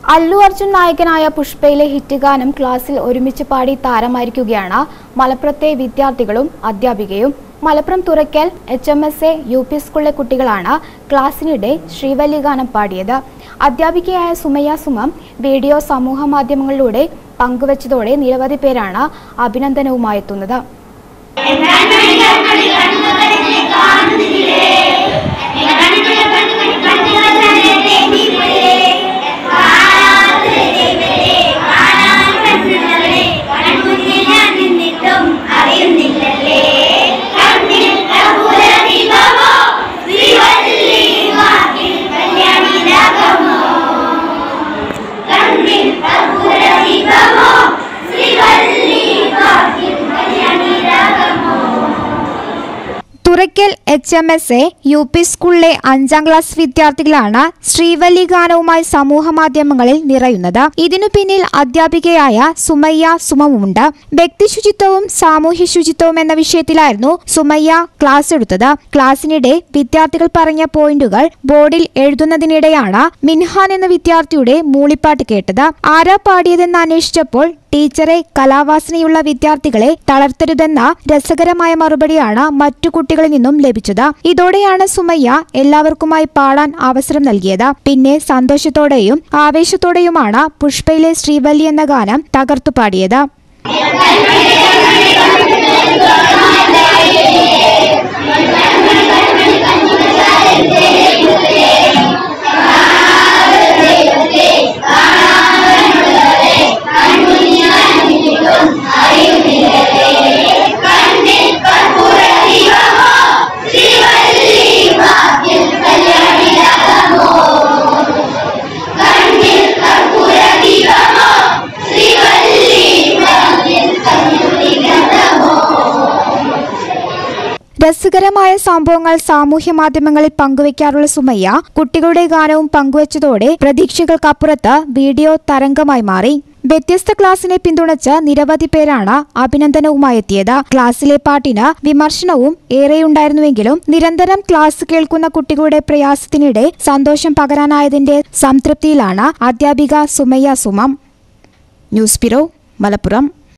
അല്ലു അർജുൻ നായകനായ പുഷ്പയിലെ ഹിറ്റ് ഗാനം ക്ലാസ്സിൽ ഒരുമിച്ച് പാടി താരമായിരിക്കുകയാണ് മലപ്പുറത്തെ വിദ്യാർത്ഥികളും അധ്യാപികയും Malappuram Thurakkal H M S A U P സ്കൂളിലെ കുട്ടികളാണ് ക്ലാസ്സിനിടെ ശ്രീവല്ലി ഗാനം പാടിയത് അധ്യാപികയായ സുമയ്യ സുമം വീഡിയോ സമൂഹ മാധ്യമങ്ങളിലൂടെ പങ്കുവച്ചതോടെ നിരവധി പേരാണ് അഭിനന്ദനവുമായി എത്തുന്നത് അറിയുന്നില്ലല്ലേ കണ്ണിൽ പ്രഭുര ദീപമോ ശ്രീവല്ലി വാക്കിൽ കല്യാണി രാഗമോ കണ്ണിൽ പ്രഭുര ദീപമോ ശ്രീവല്ലി വാക്കിൽ കല്യാണി രാഗമോ Thurakkal H M S A U P സ്കൂളിലെ അഞ്ചാം ക്ലാസ് വിദ്യാർത്ഥികളാണ് ശ്രീവല്ലി ഗാനവുമായി സമൂഹ മാധ്യമങ്ങളിൽ നിറയുന്നത് ഇതിനു പിന്നിൽ അധ്യാപികയായ സുമയ്യ സുമമുണ്ട് വ്യക്തി ശുചിത്വവും സാമൂഹ്യ ശുചിത്വവും എന്ന വിഷയത്തിലായിരുന്നു സുമയ്യ ക്ലാസ് എടുത്തത് ക്ലാസ്സിനിടെ വിദ്യാർത്ഥികൾ പറഞ്ഞ പോയിന്റുകൾ ബോർഡിൽ എഴുതുന്നതിനിടെയാണ് മിൻഹാൻ എന്ന വിദ്യാർത്ഥിയുടെ മൂളിപ്പാട്ട് കേട്ടത് ആരാ പാടിയതെന്ന് അന്വേഷിച്ചപ്പോൾ ടീച്ചറെ കലാവാസനയുള്ള വിദ്യാർത്ഥികളെ തളർത്തരുതെന്ന രസകരമായ മറുപടിയാണ് മറ്റു കുട്ടികളിൽ നിന്നും ലഭിച്ചത് ഇതോടെയാണ് സുമയ്യ എല്ലാവർക്കുമായി പാടാൻ അവസരം നൽകിയത് പിന്നെ സന്തോഷത്തോടെയും ആവേശത്തോടെയുമാണ് പുഷ്പയിലെ ശ്രീവല്ലി എന്ന ഗാനം തകർത്തു പാടിയത് കണ്ണിൽ പ്രഭുര ദീപമോ ശ്രീവല്ലി വാക്കിൽ കല്യാണി രാഗമോ കണ്ണിൽ പ്രഭുര ദീപമോ ശ്രീവല്ലി വാക്കിൽ കല്യാണി രാഗമോ രസകരമായ സംഭവങ്ങൾ സാമൂഹ്യ മാധ്യമങ്ങളിൽ പങ്കുവയ്ക്കാറുള്ള സുമയ്യ കുട്ടികളുടെ ഗാനവും പങ്കുവച്ചതോടെ പ്രതീക്ഷകൾക്കപ്പുറത്ത് വീഡിയോ തരംഗമായി മാറി വ്യത്യസ്ത ക്ലാസ്സിനെ പിന്തുണച്ച് നിരവധി പേരാണ് അഭിനന്ദനവുമായി എത്തിയത് ക്ലാസ്സിലെ പാട്ടിന് വിമർശനവും ഏറെയുണ്ടായിരുന്നുവെങ്കിലും നിരന്തരം ക്ലാസ് കേൾക്കുന്ന കുട്ടികളുടെ പ്രയാസത്തിനിടെ സന്തോഷം പകരാനായതിന്റെ സംതൃപ്തിയിലാണ് അധ്യാപിക സുമയ്യ സുമം ന്യൂസ് ബ്യൂറോ മലപ്പുറം